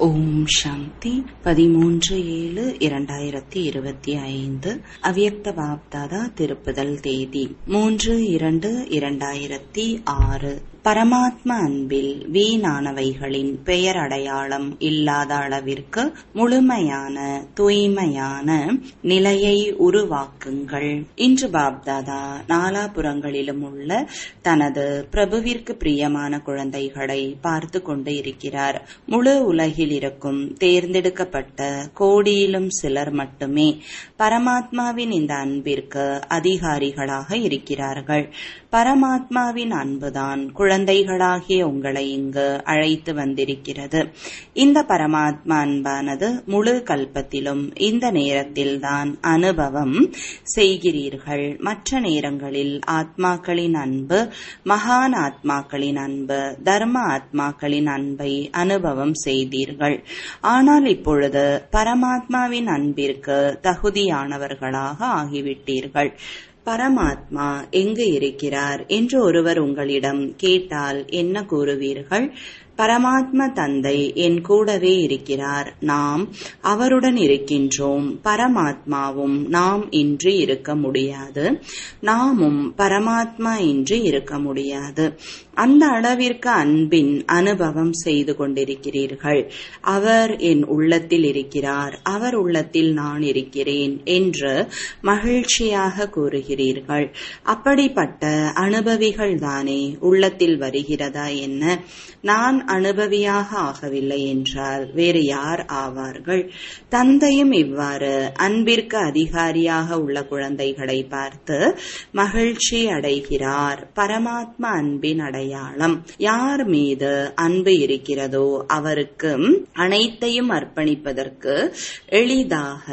ஓம் சாந்தி பதிமூன்று ஏழு இரண்டாயிரத்தி இருபத்தி ஐந்து அவ்யக்த வாப்தாதா திருப்புதல் தேதி மூன்று இரண்டு இரண்டாயிரத்தி ஆறு பரமாத்ம அன்பில் வீணானவைகளின் பெயர் அடையாளம் இல்லாத அளவிற்கு முழுமையான தூய்மையான நிலையை உருவாக்குங்கள் இன்று பாப்தாதா நாலாபுறங்களிலும் உள்ள தனது பிரபுவிற்கு பிரியமான குழந்தைகளை பார்த்து கொண்டு இருக்கிறார் முழு உலகில் இருக்கும் தேர்ந்தெடுக்கப்பட்ட கோடியிலும் சிலர் மட்டுமே பரமாத்மாவின் இந்த அன்பிற்கு அதிகாரிகளாக இருக்கிறார்கள் பரமாத்மாவின் அன்புதான் குழந்தைகளாகிய உங்களை இங்கு அழைத்து வந்திருக்கிறது இந்த பரமாத்மா அன்பானது முழு கல்பத்திலும் இந்த நேரத்தில்தான் அனுபவம் செய்கிறீர்கள் மற்ற நேரங்களில் ஆத்மாக்களின் அன்பு மகான் ஆத்மாக்களின் அன்பு தர்ம ஆத்மாக்களின் அன்பை அனுபவம் செய்தீர்கள் ஆனால் இப்பொழுது பரமாத்மாவின் அன்பிற்கு தகுதியானவர்களாக ஆகிவிட்டீர்கள் பரமாத்மா எங்கு இருக்கிறார் என்று ஒருவர் உங்களிடம் கேட்டால் என்ன கூறுவீர்கள் பரமாத்ம தந்தை என் கூடவே இருக்கிறார் நாம் அவருடன் இருக்கின்றோம் பரமாத்மாவும் நாம் இன்றி இருக்க முடியாது நாமும் பரமாத்மா இன்றி இருக்க முடியாது அந்த அளவிற்கு அன்பின் அனுபவம் செய்து கொண்டிருக்கிறீர்கள் அவர் என் உள்ளத்தில் இருக்கிறார் அவர் உள்ளத்தில் நான் இருக்கிறேன் என்று மகிழ்ச்சியாக கூறுகிறீர்கள் அப்படிப்பட்ட அனுபவிகள் தானே உள்ளத்தில் வருகிறதா என்ன நான் அனுபவியாக ஆகவில்லை என்றால் வேறு யார் ஆவார்கள் தந்தையும் இவ்வாறு அன்பிற்கு அதிகாரியாக உள்ள குழந்தைகளை பார்த்து மகிழ்ச்சி அடைகிறார் பரமாத்மா அன்பின் அடையாளம் யார் மீது அன்பு இருக்கிறதோ அவருக்கு அனைத்தையும் அர்ப்பணிப்பதற்கு எளிதாக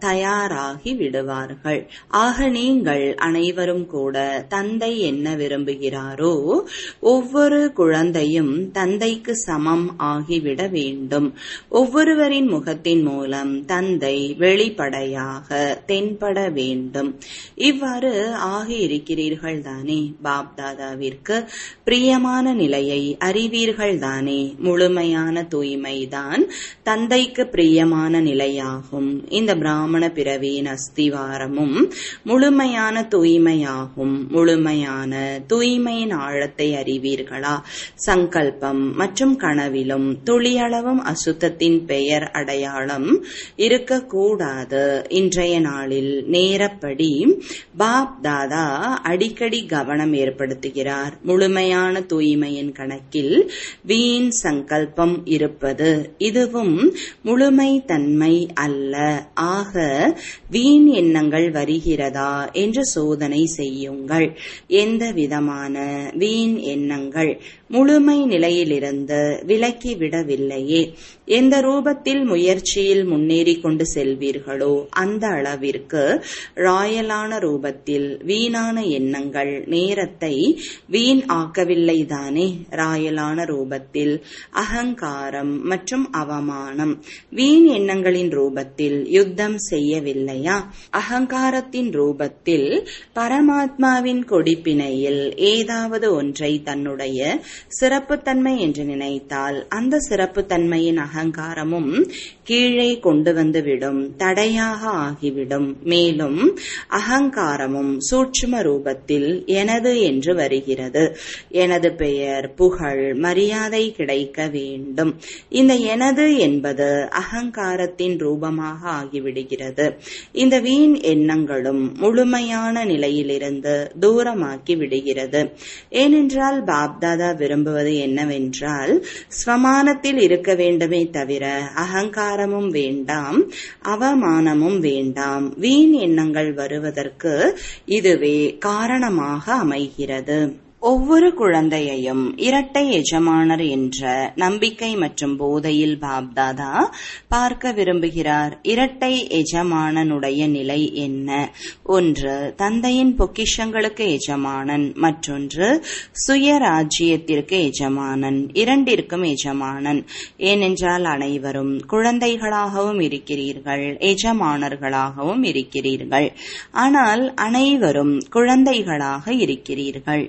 தயாராகி விடுவார்கள் ஆக நீங்கள் அனைவரும் கூட தந்தை என்ன விரும்புகிறாரோ ஒவ்வொரு குழந்தையும் தந்தைக்கு சமம் ஆகிவிட வேண்டும் ஒவ்வொருவரின் முகத்தின் மூலம் தந்தை வெளிப்படையாக தென்பட வேண்டும் இவ்வாறு ஆகி இருக்கிறீர்கள் தானே பாப்தாதாவிற்கு பிரியமான நிலையை அறிவீர்கள் தானே முழுமையான தூய்மைதான் தந்தைக்கு பிரியமான நிலையாகும் இந்த பிராமண பிறவியின் அஸ்திவாரமும் முழுமையான தூய்மையாகும் முழுமையான தூய்மையின் ஆழத்தை அறிவீர்களா சங்கல்பம் மற்றும் கனவிலும் துளியளவும் அசுத்தத்தின் பெயர் அடையாளம் இருக்கக்கூடாது இன்றைய நாளில் நேரப்படி பாப் தாதா அடிக்கடி கவனம் ஏற்படுத்துகிறார் முழுமையான தூய்மையின் கணக்கில் வீண் சங்கல்பம் இருப்பது இதுவும் முழுமை தன்மை அல்ல ஆக வீண் எண்ணங்கள் வருகிறதா என்று சோதனை செய்யுங்கள் எந்த விதமான வீண் எண்ணங்கள் முழுமை நிலையிலிருந்து விலக்கிவிடவில்லையே எந்த ரூபத்தில் முயற்சியில் முன்னேறி கொண்டு செல்வீர்களோ அந்த அளவிற்கு ராயலான ரூபத்தில் வீணான எண்ணங்கள் நேரத்தை வீண் ஆக்கவில்லை தானே ராயலான ரூபத்தில் அகங்காரம் மற்றும் அவமானம் வீண் எண்ணங்களின் ரூபத்தில் யுத்தம் செய்யவில்லையா அகங்காரத்தின் ரூபத்தில் பரமாத்மாவின் கொடிப்பினையில் ஏதாவது ஒன்றை தன்னுடைய சிறப்புத்தன்மை என்று நினைத்தால் அந்த சிறப்புத்தன்மையின் அகங்காரமும் கீழே கொண்டு வந்துவிடும் தடையாக ஆகிவிடும் மேலும் அகங்காரமும் சூட்சும ரூபத்தில் எனது என்று வருகிறது எனது பெயர் புகழ் மரியாதை கிடைக்க வேண்டும் இந்த எனது என்பது அகங்காரத்தின் ரூபமாக ஆகிவிடுகிறது இந்த வீண் எண்ணங்களும் முழுமையான நிலையிலிருந்து தூரமாக்கி விடுகிறது ஏனென்றால் பாப்தாதா விரும்புவது என்னவென்றால் ஸ்வமானத்தில் இருக்க வேண்டுமே தவிர அகங்காரமும் வேண்டாம் அவமானமும் வேண்டாம் வீண் எண்ணங்கள் வருவதற்கு இதுவே காரணமாக அமைகிறது ஒவ்வொரு குழந்தையையும் இரட்டை எஜமானர் என்ற நம்பிக்கை மற்றும் போதையில் பாப்தாதா பார்க்க விரும்புகிறார் இரட்டை எஜமானனுடைய நிலை என்ன ஒன்று தந்தையின் பொக்கிஷங்களுக்கு எஜமானன் மற்றொன்று சுயராஜ்யத்திற்கு எஜமானன் இரண்டிற்கும் எஜமானன் ஏனென்றால் அனைவரும் குழந்தைகளாகவும் இருக்கிறீர்கள் எஜமானர்களாகவும் இருக்கிறீர்கள் ஆனால் அனைவரும் குழந்தைகளாக இருக்கிறீர்கள்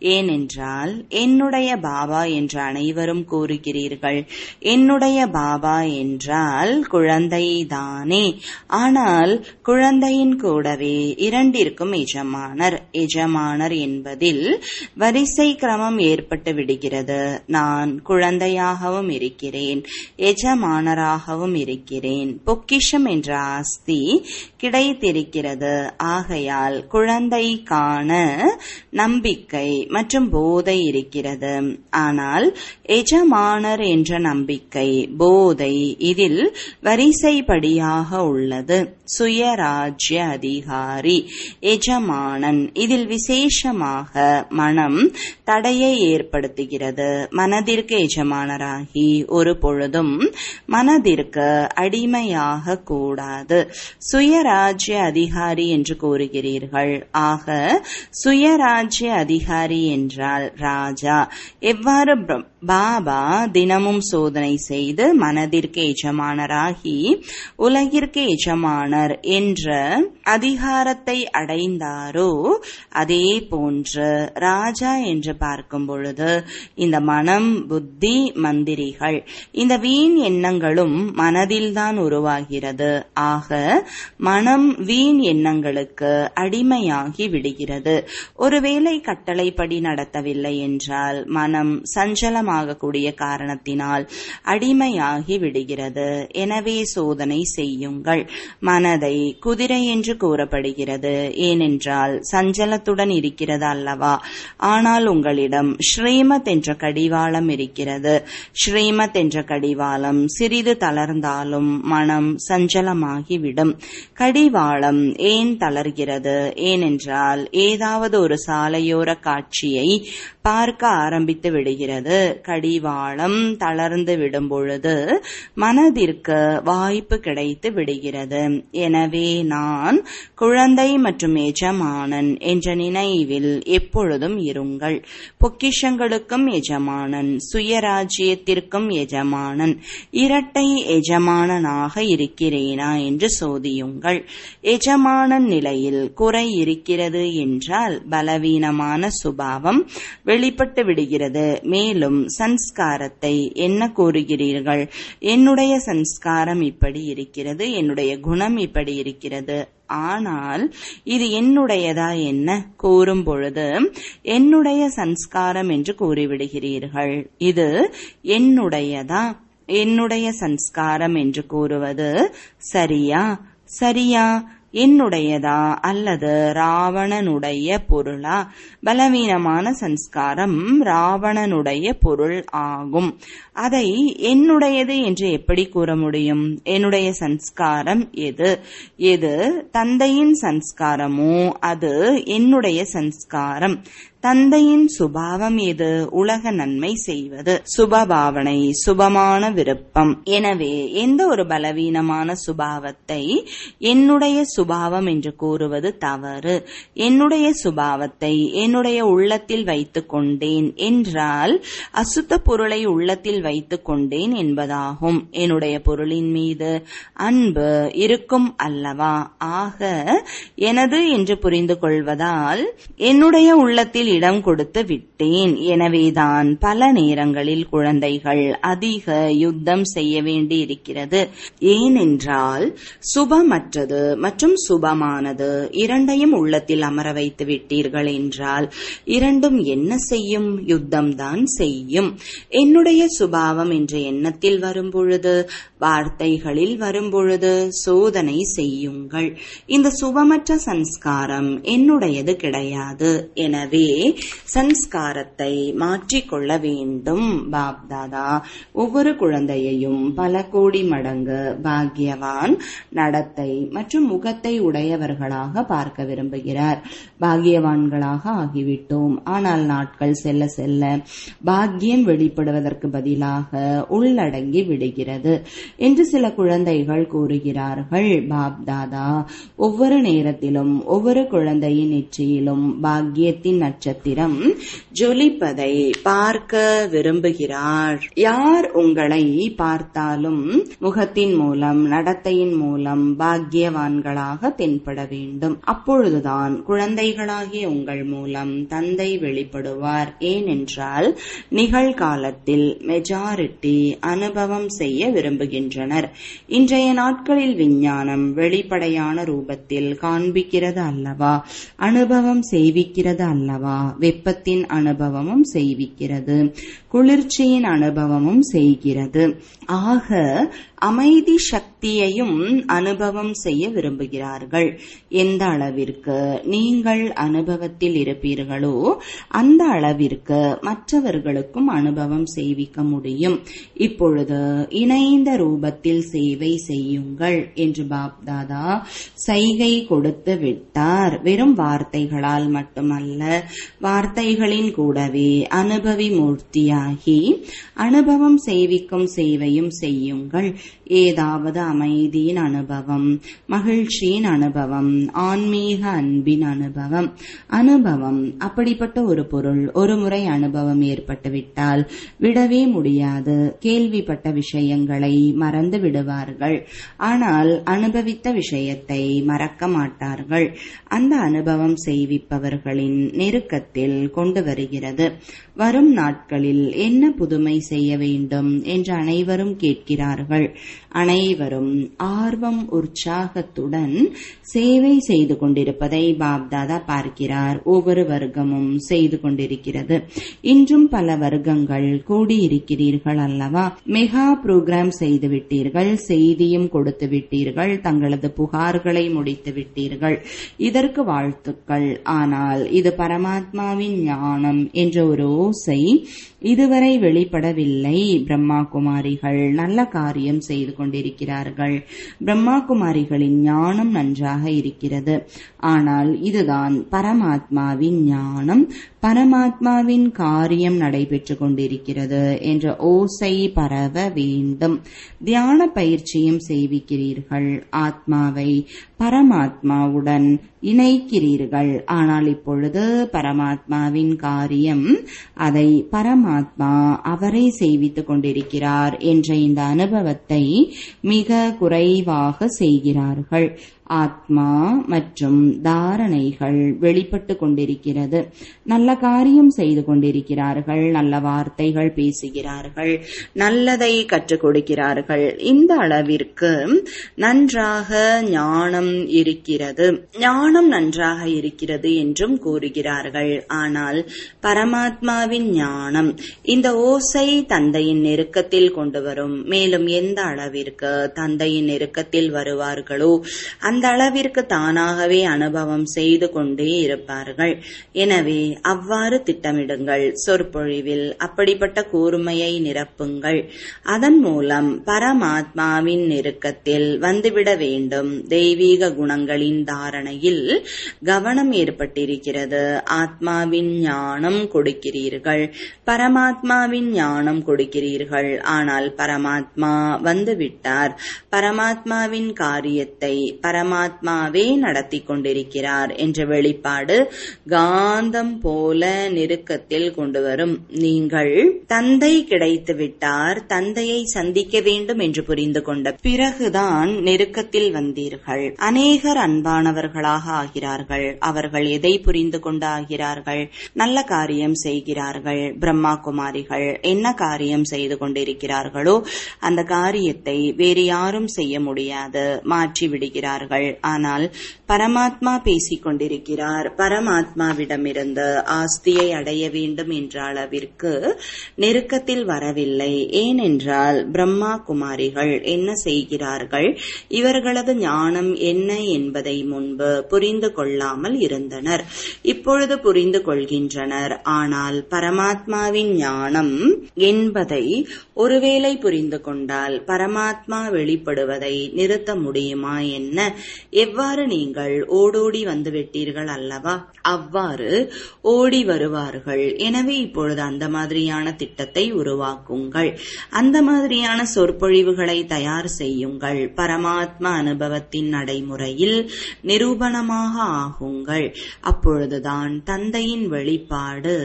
ஏனென்றால் என்னுடைய பாபா என்று அனைவரும் கூறுகிறீர்கள் என்னுடைய பாபா என்றால் குழந்தைதானே ஆனால் குழந்தையின் கூடவே இரண்டிற்கும் எஜமானர் எஜமானர் என்பதில் வரிசை கிரமம் ஏற்பட்டு விடுகிறது நான் குழந்தையாகவும் இருக்கிறேன் எஜமானராகவும் இருக்கிறேன் பொக்கிஷம் என்ற ஆஸ்தி கிடைத்திருக்கிறது ஆகையால் குழந்தைக்கான நம்பிக்கை மற்றும் போதை இருக்கிறது ஆனால் எஜமானர் என்ற நம்பிக்கை போதை இதில் வரிசைப்படியாக உள்ளது சுயராஜ்ய அதிகாரி எஜமானன் இதில் விசேஷமாக மனம் தடையை ஏற்படுத்துகிறது மனதிற்கு எஜமானராகி ஒரு பொழுதும் மனதிற்கு அடிமையாக கூடாது சுயராஜ்ய அதிகாரி என்று கூறுகிறீர்கள் ஆக சுயராஜ்ய அதிகாரி என்றால் ராஜா எவ்வாறு பாபா தினமும் சோதனை செய்து மனதிற்கு எஜமானராகி உலகிற்கு எஜமானர் என்ற அதிகாரத்தை அடைந்தாரோ அதே போன்று ராஜா என்று பார்க்கும் பொழுது இந்த மனம் புத்தி மந்திரிகள் இந்த வீண் எண்ணங்களும் மனதில்தான் உருவாகிறது ஆக மனம் வீண் எண்ணங்களுக்கு அடிமையாகி விடுகிறது ஒருவேளை கட்டளைப்படி நடத்தவில்லை என்றால் மனம் சஞ்சலமாகக்கூடிய காரணத்தினால் அடிமையாகி விடுகிறது எனவே சோதனை செய்யுங்கள் மனதை குதிரை என்று கூறப்படுகிறது ஏனென்றால் சஞ்சலத்துடன் இருக்கிறது அல்லவா ஆனால் உங்களிடம் ஸ்ரீமத் என்ற கடிவாளம் இருக்கிறது ஸ்ரீமத் என்ற கடிவாளம் சிறிது தளர்ந்தாலும் மனம் சஞ்சலமாகிவிடும் கடிவாளம் ஏன் தளர்கிறது ஏனென்றால் ஏதாவது ஒரு சாலையோர காட்சியை பார்க்க ஆரம்பித்து விடுகிறது கடிவாளம் தளர்ந்து விடும் பொழுது மனதிற்கு வாய்ப்பு கிடைத்து விடுகிறது எனவே நான் குழந்தை மற்றும் எஜமானன் என்ற நினைவில் எப்பொழுதும் இருங்கள் பொக்கிஷங்களுக்கும் எஜமானன் சுயராஜ்யத்திற்கும் எஜமானன் இரட்டை எஜமானனாக இருக்கிறேனா என்று சோதியுங்கள் எஜமானன் நிலையில் குறை இருக்கிறது என்றால் பலவீனமான சுபாவம் வெளிப்பட்டு விடுகிறது மேலும் சன்ஸ்காரத்தை என்ன கூறுகிறீர்கள் என்னுடைய சன்ஸ்காரம் இப்படி இருக்கிறது என்னுடைய குணம் இப்படி இருக்கிறது ஆனால் இது என்னுடையதா என்ன கூறும் பொழுது என்னுடைய சன்ஸ்காரம் என்று கூறிவிடுகிறீர்கள் இது என்னுடையதா என்னுடைய சன்ஸ்காரம் என்று கூறுவது சரியா சரியா என்னுடையதா அல்லது ராவணனுடைய பொருளா பலவீனமான சன்ஸ்காரம் ராவணனுடைய பொருள் ஆகும் அதை என்னுடையது என்று எப்படி கூற முடியும் என்னுடைய சன்ஸ்காரம் எது எது தந்தையின் சன்ஸ்காரமோ அது என்னுடைய சன்ஸ்காரம் தந்தையின் சுபாவம் எது உலக நன்மை செய்வது சுபபாவனை சுபமான விருப்பம் எனவே எந்த ஒரு பலவீனமான சுபாவத்தை என்னுடைய சுபாவம் என்று கூறுவது தவறு என்னுடைய சுபாவத்தை என்னுடைய உள்ளத்தில் வைத்துக் கொண்டேன் என்றால் அசுத்த பொருளை உள்ளத்தில் வைத்துக் கொண்டேன் என்பதாகும் என்னுடைய பொருளின் மீது அன்பு இருக்கும் அல்லவா ஆக எனது என்று புரிந்து கொள்வதால் என்னுடைய உள்ளத்தில் இடம் கொடுத்து விட்டேன் எனவேதான் பல நேரங்களில் குழந்தைகள் அதிக யுத்தம் செய்ய வேண்டி இருக்கிறது ஏனென்றால் சுபமற்றது மற்றும் சுபமானது இரண்டையும் உள்ளத்தில் அமர வைத்து விட்டீர்கள் என்றால் இரண்டும் என்ன செய்யும் யுத்தம் தான் செய்யும் என்னுடைய சுபாவம் என்ற எண்ணத்தில் வரும்பொழுது வார்த்தைகளில் வரும்பொழுது சோதனை செய்யுங்கள் இந்த சுபமற்ற சன்ஸ்காரம் என்னுடையது கிடையாது எனவே சன்ஸ்காரத்தை மாற்றிக்கொள்ள வேண்டும் பாப்தாதா ஒவ்வொரு குழந்தையையும் பல கோடி மடங்கு பாக்யவான் நடத்தை மற்றும் முகத்தை உடையவர்களாக பார்க்க விரும்புகிறார் பாக்யவான்களாக ஆகிவிட்டோம் ஆனால் நாட்கள் செல்ல செல்ல பாக்கியம் வெளிப்படுவதற்கு பதிலாக உள்ளடங்கி விடுகிறது என்று சில குழந்தைகள் கூறுகிறார்கள் பாப்தாதா ஒவ்வொரு நேரத்திலும் ஒவ்வொரு குழந்தையின் நெற்றியிலும் பாக்கியத்தின் நட்சத்திரம் நட்சத்திரம் ஜொலிப்பதை பார்க்க விரும்புகிறார் யார் உங்களை பார்த்தாலும் முகத்தின் மூலம் நடத்தையின் மூலம் பாக்கியவான்களாக தென்பட வேண்டும் அப்பொழுதுதான் குழந்தைகளாகிய உங்கள் மூலம் தந்தை வெளிப்படுவார் ஏனென்றால் நிகழ்காலத்தில் மெஜாரிட்டி அனுபவம் செய்ய விரும்புகின்றனர் இன்றைய நாட்களில் விஞ்ஞானம் வெளிப்படையான ரூபத்தில் காண்பிக்கிறது அல்லவா அனுபவம் செய்விக்கிறது அல்லவா வெப்பத்தின் அனுபவமும் செய்விக்கிறது குளிர்ச்சியின் அனுபவமும் செய்கிறது ஆக அமைதி சக்தியையும் அனுபவம் செய்ய விரும்புகிறார்கள் எந்த அளவிற்கு நீங்கள் அனுபவத்தில் இருப்பீர்களோ அந்த அளவிற்கு மற்றவர்களுக்கும் அனுபவம் செய்விக்க முடியும் இப்பொழுது இணைந்த ரூபத்தில் சேவை செய்யுங்கள் என்று பாப்தாதா சைகை கொடுத்து விட்டார் வெறும் வார்த்தைகளால் மட்டுமல்ல வார்த்தைகளின் கூடவே அனுபவி மூர்த்தியாகி அனுபவம் செய்விக்கும் சேவையும் செய்யுங்கள் ஏதாவது அமைதியின் அனுபவம் மகிழ்ச்சியின் அனுபவம் ஆன்மீக அன்பின் அனுபவம் அனுபவம் அப்படிப்பட்ட ஒரு பொருள் ஒரு முறை அனுபவம் ஏற்பட்டுவிட்டால் விடவே முடியாது கேள்விப்பட்ட விஷயங்களை மறந்து விடுவார்கள் ஆனால் அனுபவித்த விஷயத்தை மறக்க மாட்டார்கள் அந்த அனுபவம் செய்விப்பவர்களின் நெருக்கத்தில் கொண்டு வருகிறது வரும் நாட்களில் என்ன புதுமை செய்ய வேண்டும் என்று அனைவரும் கேட்கிறார்கள் அனைவரும் ஆர்வம் உற்சாகத்துடன் சேவை செய்து கொண்டிருப்பதை பாப்தாதா பார்க்கிறார் ஒவ்வொரு வர்க்கமும் செய்து கொண்டிருக்கிறது இன்றும் பல வர்க்கங்கள் கூடியிருக்கிறீர்கள் அல்லவா மெகா புரோகிராம் செய்து விட்டீர்கள் செய்தியும் கொடுத்து விட்டீர்கள் தங்களது புகார்களை முடித்து விட்டீர்கள் இதற்கு வாழ்த்துக்கள் ஆனால் இது பரமாத்மாவின் ஞானம் என்ற ஒரு ஓசை இதுவரை வெளிப்படவில்லை பிரம்மா குமாரிகள் நல்ல காரியம் செய்து கொண்டிருக்கிறார்கள் பிரம்மா குமாரிகளின் ஞானம் நன்றாக இருக்கிறது ஆனால் இதுதான் பரமாத்மாவின் ஞானம் பரமாத்மாவின் காரியம் நடைபெற்று கொண்டிருக்கிறது என்ற ஓசை பரவ வேண்டும் தியான பயிற்சியும் செய்விக்கிறீர்கள் ஆத்மாவை பரமாத்மாவுடன் இணைக்கிறீர்கள் ஆனால் இப்பொழுது பரமாத்மாவின் காரியம் அதை பரமாத்மா அவரை செய்வித்துக் கொண்டிருக்கிறார் என்ற இந்த அனுபவத்தை மிக குறைவாக செய்கிறார்கள் ஆத்மா மற்றும் தாரணைகள் வெளிப்பட்டு கொண்டிருக்கிறது நல்ல காரியம் செய்து கொண்டிருக்கிறார்கள் நல்ல வார்த்தைகள் பேசுகிறார்கள் நல்லதை கற்றுக் கொடுக்கிறார்கள் இந்த அளவிற்கு நன்றாக ஞானம் இருக்கிறது ஞானம் நன்றாக இருக்கிறது என்றும் கூறுகிறார்கள் ஆனால் பரமாத்மாவின் ஞானம் இந்த ஓசை தந்தையின் நெருக்கத்தில் கொண்டு வரும் மேலும் எந்த அளவிற்கு தந்தையின் நெருக்கத்தில் வருவார்களோ அந்த அளவிற்கு தானாகவே அனுபவம் செய்து கொண்டே இருப்பார்கள் எனவே அவ்வாறு திட்டமிடுங்கள் சொற்பொழிவில் அப்படிப்பட்ட கூர்மையை நிரப்புங்கள் அதன் மூலம் பரமாத்மாவின் நெருக்கத்தில் வந்துவிட வேண்டும் தெய்வீக குணங்களின் தாரணையில் கவனம் ஏற்பட்டிருக்கிறது ஆத்மாவின் ஞானம் கொடுக்கிறீர்கள் பரமாத்மாவின் ஞானம் கொடுக்கிறீர்கள் ஆனால் பரமாத்மா வந்துவிட்டார் பரமாத்மாவின் காரியத்தை பரமாத்மாவே நடத்தி கொண்டிருக்கிறார் என்ற வெளிப்பாடு காந்தம் போல நெருக்கத்தில் கொண்டு வரும் நீங்கள் தந்தை கிடைத்து விட்டார் தந்தையை சந்திக்க வேண்டும் என்று புரிந்து கொண்ட பிறகுதான் நெருக்கத்தில் வந்தீர்கள் அநேகர் அன்பானவர்களாக ஆகிறார்கள் அவர்கள் எதை புரிந்து கொண்டு ஆகிறார்கள் நல்ல காரியம் செய்கிறார்கள் பிரம்மா குமாரிகள் என்ன காரியம் செய்து கொண்டிருக்கிறார்களோ அந்த காரியத்தை வேறு யாரும் செய்ய முடியாது மாற்றி விடுகிறார்கள் ஆனால் பரமாத்மா பேசிக் கொண்டிருக்கிறார் பரமாத்மாவிடமிருந்து ஆஸ்தியை அடைய வேண்டும் என்ற அளவிற்கு நெருக்கத்தில் வரவில்லை ஏனென்றால் பிரம்மா குமாரிகள் என்ன செய்கிறார்கள் இவர்களது ஞானம் என்ன என்பதை முன்பு புரிந்து கொள்ளாமல் இருந்தனர் இப்பொழுது புரிந்து கொள்கின்றனர் ஆனால் பரமாத்மாவின் ஞானம் என்பதை ஒருவேளை புரிந்து கொண்டால் பரமாத்மா வெளிப்படுவதை நிறுத்த முடியுமா என்ன எவ்வாறு நீங்கள் ஓடோடி வந்து விட்டீர்கள் அல்லவா அவ்வாறு ஓடி வருவார்கள் எனவே இப்பொழுது அந்த மாதிரியான திட்டத்தை உருவாக்குங்கள் அந்த மாதிரியான சொற்பொழிவுகளை தயார் செய்யுங்கள் பரமாத்ம அனுபவத்தின் நடைமுறையில் நிரூபணமாக ஆகுங்கள் அப்பொழுதுதான் தந்தையின் வெளிப்பாடு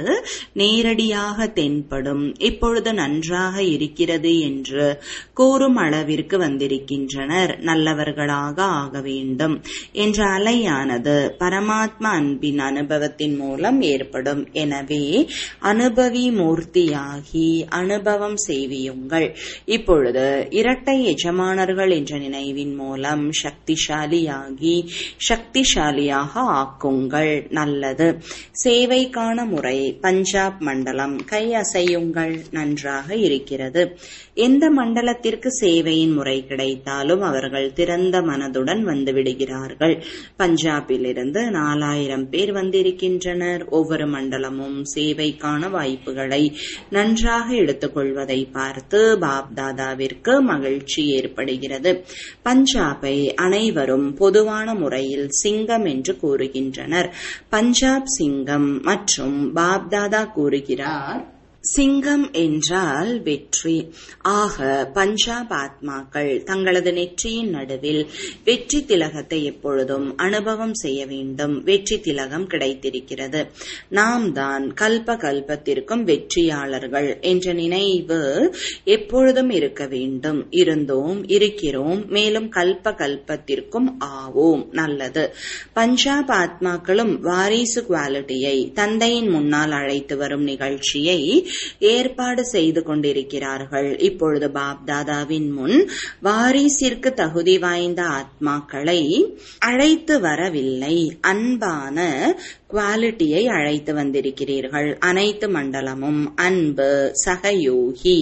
நேரடியாக தென்படும் இப்பொழுது நன்றாக இருக்கிறது என்று கூறும் அளவிற்கு வந்திருக்கின்றனர் நல்லவர்களாக ஆக வேண்டும் என்ற அலையானது பரமாத்ம அன்பின் அனுபவத்தின் மூலம் ஏற்படும் எனவே அனுபவி மூர்த்தியாகி அனுபவம் செய்வியுங்கள் இப்பொழுது இரட்டை எஜமானர்கள் என்ற நினைவின் மூலம் சக்திசாலியாகி சக்திசாலியாக ஆக்குங்கள் நல்லது சேவைக்கான முறை பஞ்சாப் மண்டலம் கை அசையுங்கள் நன்றாக இருக்கிறது எந்த மண்டலத்திற்கு சேவையின் முறை கிடைத்தாலும் அவர்கள் திறந்த மனதுடன் வந்து விடுகிறார்கள் பஞ்சாபிலிருந்து நாலாயிரம் பேர் வந்திருக்கின்றனர் ஒவ்வொரு மண்டலமும் சேவைக்கான வாய்ப்புகளை நன்றாக எடுத்துக்கொள்வதை பார்த்து பாப் தாதாவிற்கு மகிழ்ச்சி ஏற்படுகிறது பஞ்சாபை அனைவரும் பொதுவான முறையில் சிங்கம் என்று கூறுகின்றனர் பஞ்சாப் சிங்கம் மற்றும் பாப்தாதா கூறுகிறார் சிங்கம் என்றால் வெற்றி ஆக பஞ்சாப் ஆத்மாக்கள் தங்களது நெற்றியின் நடுவில் வெற்றி திலகத்தை எப்பொழுதும் அனுபவம் செய்ய வேண்டும் வெற்றி திலகம் கிடைத்திருக்கிறது நாம் தான் கல்ப கல்பத்திற்கும் வெற்றியாளர்கள் என்ற நினைவு எப்பொழுதும் இருக்க வேண்டும் இருந்தோம் இருக்கிறோம் மேலும் கல்ப கல்பத்திற்கும் ஆவோம் நல்லது பஞ்சாப் ஆத்மாக்களும் வாரிசு குவாலிட்டியை தந்தையின் முன்னால் அழைத்து வரும் நிகழ்ச்சியை ஏற்பாடு செய்து கொண்டிருக்கிறார்கள் இப்பொழுது பாப் தாதாவின் முன் வாரிசிற்கு தகுதி வாய்ந்த ஆத்மாக்களை அழைத்து வரவில்லை அன்பான குவாலிட்டியை அழைத்து வந்திருக்கிறீர்கள் அனைத்து மண்டலமும் அன்பு சகயோகி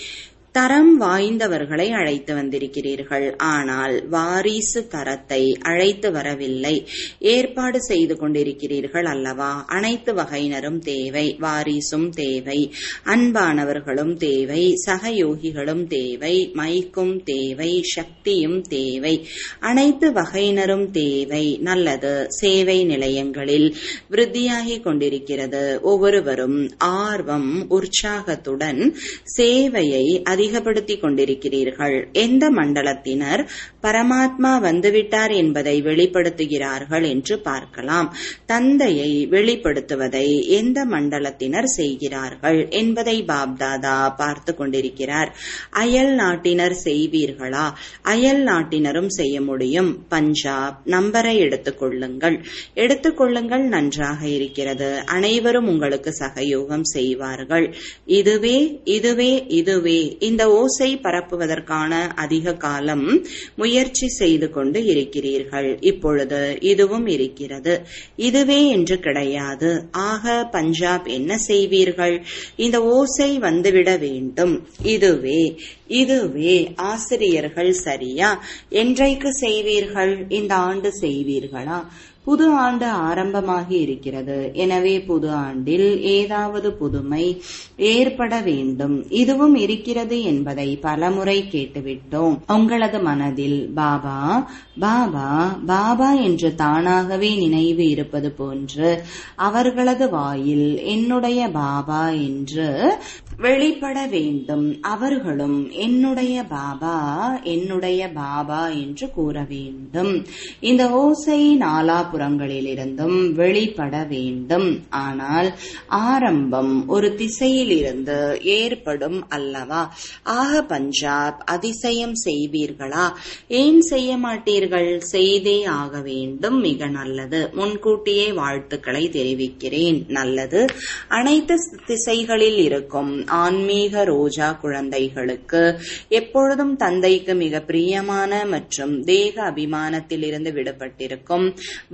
தரம் வாய்ந்தவர்களை அழைத்து வந்திருக்கிறீர்கள் ஆனால் வாரிசு தரத்தை அழைத்து வரவில்லை ஏற்பாடு செய்து கொண்டிருக்கிறீர்கள் அல்லவா அனைத்து வகையினரும் தேவை வாரிசும் தேவை அன்பானவர்களும் தேவை சகயோகிகளும் தேவை மைக்கும் தேவை சக்தியும் தேவை அனைத்து வகையினரும் தேவை நல்லது சேவை நிலையங்களில் விருத்தியாகிக் கொண்டிருக்கிறது ஒவ்வொருவரும் ஆர்வம் உற்சாகத்துடன் சேவையை அதிகப்படுத்திக் கொண்டிருக்கிறீர்கள் எந்த மண்டலத்தினர் பரமாத்மா வந்துவிட்டார் என்பதை வெளிப்படுத்துகிறார்கள் என்று பார்க்கலாம் தந்தையை வெளிப்படுத்துவதை எந்த மண்டலத்தினர் செய்கிறார்கள் என்பதை பாப்தாதா பார்த்து கொண்டிருக்கிறார் அயல் நாட்டினர் செய்வீர்களா அயல் நாட்டினரும் செய்ய முடியும் பஞ்சாப் நம்பரை எடுத்துக்கொள்ளுங்கள் எடுத்துக்கொள்ளுங்கள் நன்றாக இருக்கிறது அனைவரும் உங்களுக்கு சகயோகம் செய்வார்கள் இதுவே இதுவே இதுவே இந்த ஓசை பரப்புவதற்கான அதிக காலம் முயற்சி செய்து கொண்டு இருக்கிறீர்கள் இப்பொழுது இதுவும் இருக்கிறது இதுவே என்று கிடையாது ஆக பஞ்சாப் என்ன செய்வீர்கள் இந்த ஓசை வந்துவிட வேண்டும் இதுவே இதுவே ஆசிரியர்கள் சரியா என்றைக்கு செய்வீர்கள் இந்த ஆண்டு செய்வீர்களா புது ஆண்டு ஆரம்பமாகி இருக்கிறது எனவே புது ஆண்டில் ஏதாவது புதுமை ஏற்பட வேண்டும் இதுவும் இருக்கிறது என்பதை பலமுறை கேட்டுவிட்டோம் உங்களது மனதில் பாபா பாபா பாபா என்று தானாகவே நினைவு இருப்பது போன்று அவர்களது வாயில் என்னுடைய பாபா என்று வெளிப்பட வேண்டும் அவர்களும் என்னுடைய பாபா என்னுடைய பாபா என்று கூற வேண்டும் இந்த ஓசை நாலாபுறங்களிலிருந்தும் வெளிப்பட வேண்டும் ஆனால் ஆரம்பம் ஒரு திசையில் இருந்து ஏற்படும் அல்லவா ஆக பஞ்சாப் அதிசயம் செய்வீர்களா ஏன் செய்ய மாட்டீர்கள் செய்தே ஆக வேண்டும் மிக நல்லது முன்கூட்டியே வாழ்த்துக்களை தெரிவிக்கிறேன் நல்லது அனைத்து திசைகளில் இருக்கும் ஆன்மீக ரோஜா குழந்தைகளுக்கு எப்பொழுதும் தந்தைக்கு மிக பிரியமான மற்றும் தேக அபிமானத்தில் இருந்து விடுபட்டிருக்கும்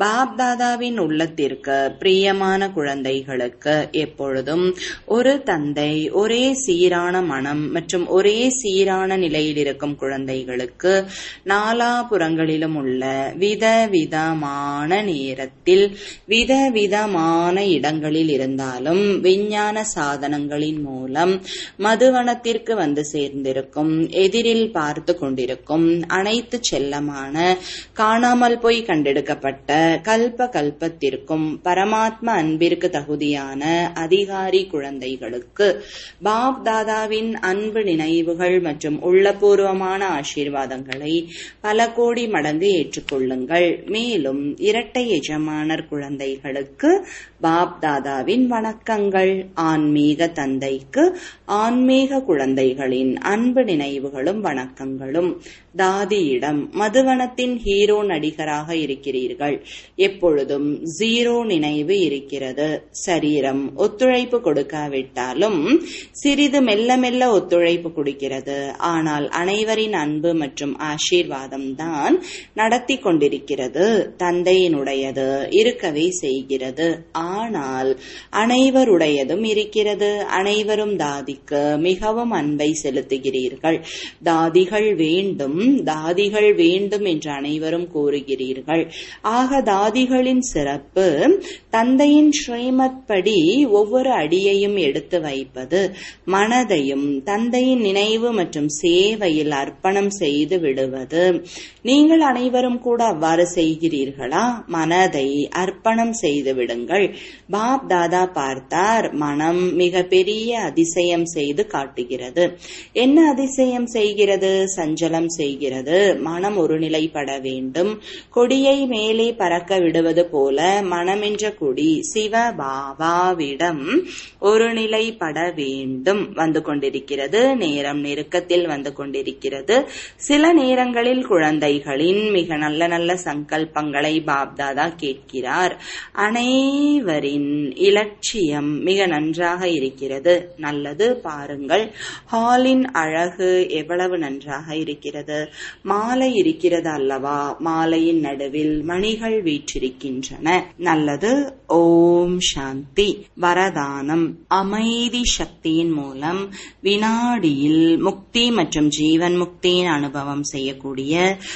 பாப்தாதாவின் உள்ளத்திற்கு பிரியமான குழந்தைகளுக்கு எப்பொழுதும் ஒரு தந்தை ஒரே சீரான மனம் மற்றும் ஒரே சீரான நிலையில் இருக்கும் குழந்தைகளுக்கு நாலாபுறங்களிலும் உள்ள விதவிதமான நேரத்தில் விதவிதமான இடங்களில் இருந்தாலும் விஞ்ஞான சாதனங்களின் மூலம் மதுவனத்திற்கு வந்து சேர்ந்திருக்கும் எதிரில் பார்த்து கொண்டிருக்கும் அனைத்து செல்லமான காணாமல் போய் கண்டெடுக்கப்பட்ட கல்ப கல்பத்திற்கும் பரமாத்ம அன்பிற்கு தகுதியான அதிகாரி குழந்தைகளுக்கு பாப் தாதாவின் அன்பு நினைவுகள் மற்றும் உள்ளபூர்வமான ஆசீர்வாதங்களை பல கோடி மடங்கு ஏற்றுக்கொள்ளுங்கள் மேலும் இரட்டை எஜமானர் குழந்தைகளுக்கு பாப் தாதாவின் வணக்கங்கள் ஆன்மீக தந்தைக்கு ஆன்மீக குழந்தைகளின் அன்பு நினைவுகளும் வணக்கங்களும் தாதியிடம் மதுவனத்தின் ஹீரோ நடிகராக இருக்கிறீர்கள் எப்பொழுதும் ஜீரோ நினைவு இருக்கிறது சரீரம் ஒத்துழைப்பு கொடுக்காவிட்டாலும் சிறிது மெல்ல மெல்ல ஒத்துழைப்பு கொடுக்கிறது ஆனால் அனைவரின் அன்பு மற்றும் ஆசீர்வாதம் தான் நடத்தி கொண்டிருக்கிறது தந்தையினுடையது இருக்கவே செய்கிறது ஆனால் அனைவருடையதும் இருக்கிறது அனைவரும் தாதிக்கு மிகவும் அன்பை செலுத்துகிறீர்கள் தாதிகள் வேண்டும் தாதிகள் வேண்டும் என்று அனைவரும் கூறுகிறீர்கள் ஆக தாதிகளின் சிறப்பு தந்தையின் ஸ்ரீமத் படி ஒவ்வொரு அடியையும் எடுத்து வைப்பது மனதையும் தந்தையின் நினைவு மற்றும் சேவையில் அர்ப்பணம் செய்து விடுவது நீங்கள் அனைவரும் கூட அவ்வாறு செய்கிறீர்களா மனதை அர்ப்பணம் செய்து விடுங்கள் பாப் தாதா பார்த்தார் மனம் மிக பெரிய அதிசயம் செய்து காட்டுகிறது என்ன அதிசயம் செய்கிறது சஞ்சலம் செய்கிறது மனம் ஒருநிலைப்பட வேண்டும் கொடியை மேலே பறக்க விடுவது போல மனம் என்ற கொடி சிவ பாபாவிடம் ஒருநிலைப்பட வேண்டும் வந்து கொண்டிருக்கிறது நேரம் நெருக்கத்தில் வந்து கொண்டிருக்கிறது சில நேரங்களில் குழந்தைகளின் மிக நல்ல நல்ல சங்கல்பங்களை பாப்தாதா கேட்கிறார் அனைவரின் இலட்சியம் மிக நன்றாக இருக்கிறது நல்லது பாருங்கள் ஹாலின் அழகு எவ்வளவு நன்றாக இருக்கிறது மாலை இருக்கிறது அல்லவா மாலையின் நடுவில் மணிகள் வீற்றிருக்கின்றன நல்லது ஓம் சாந்தி வரதானம் அமைதி சக்தியின் மூலம் வினாடியில் முக்தி மற்றும் ஜீவன் முக்தியின் அனுபவம் செய்யக்கூடிய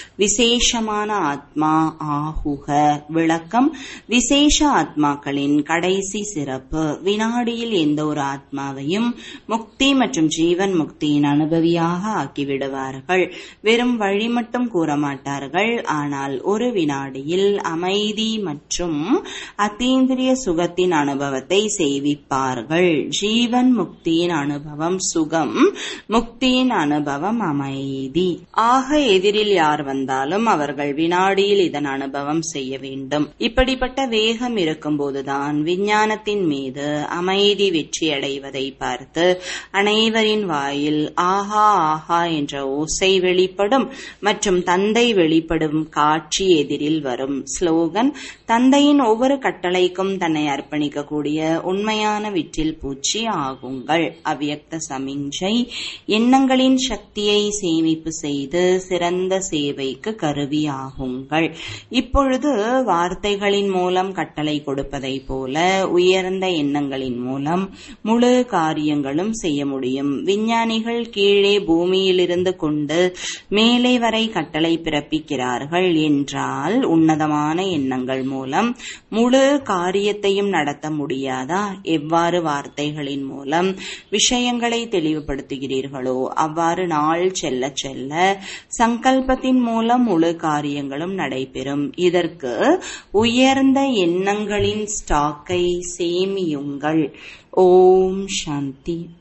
விசேஷமான ஆத்மா ஆகுக விளக்கம் விசேஷ ஆத்மாக்களின் கடைசி சிறப்பு வினாடியில் எந்த ஒரு ஆத்மாவையும் முக்தி மற்றும் ஜீவன் முக்தியின் அனுபவியாக ஆக்கிவிடுவார்கள் வெறும் வழி மட்டும் கூற மாட்டார்கள் ஆனால் ஒரு வினாடியில் அமைதி மற்றும் அத்தீந்திரிய சுகத்தின் அனுபவத்தை செய்விப்பார்கள் ஜீவன் முக்தியின் அனுபவம் சுகம் முக்தியின் அனுபவம் அமைதி ஆக எதிரில் யார் வந்தாலும் அவர்கள் வினாடியில் இதன் அனுபவம் செய்ய வேண்டும் இப்படிப்பட்ட வேகம் இருக்கும்போதுதான் விஞ்ஞானத்தின் மீது அமைதி வெற்றி அடைவதை பார்த்து அனைவரின் வாயில் ஆஹா ஆஹா என்ற ஓசை வெளிப்படும் மற்றும் தந்தை வெளிப்படும் காட்சி எதிரில் வரும் ஸ்லோகன் தந்தையின் ஒவ்வொரு கட்டளைக்கும் தன்னை அர்ப்பணிக்கக்கூடிய உண்மையான விற்றில் பூச்சி ஆகுங்கள் அவ்யக்த சமிஞ்சை எண்ணங்களின் சக்தியை சேமிப்பு செய்து சிறந்த சேவைக்கு கருவி ஆகுங்கள் இப்பொழுது வார்த்தைகளின் மூலம் கட்டளை கொடுப்பதை போல உயர்ந்த எண்ணங்களின் மூலம் முழு காரியங்களும் செய்ய முடியும் விஞ்ஞானிகள் கீழே பூமியிலிருந்து கொண்டு மேலே வரை கட்டளை பிறப்பிக்கிறார்கள் என்றால் உன்னதமான எண்ணங்கள் மூலம் முழு காரியத்தையும் நடத்த முடியாதா எவ்வாறு வார்த்தைகளின் மூலம் விஷயங்களை தெளிவுபடுத்துகிறீர்களோ அவ்வாறு நாள் செல்ல செல்ல சங்கல்பத்தின் மூலம் முழு காரியங்களும் நடைபெறும் இதற்கு உயர்ந்த எண்ணங்களின் ஸ்டாக்கை சேமியுங்கள் ஓம் சாந்தி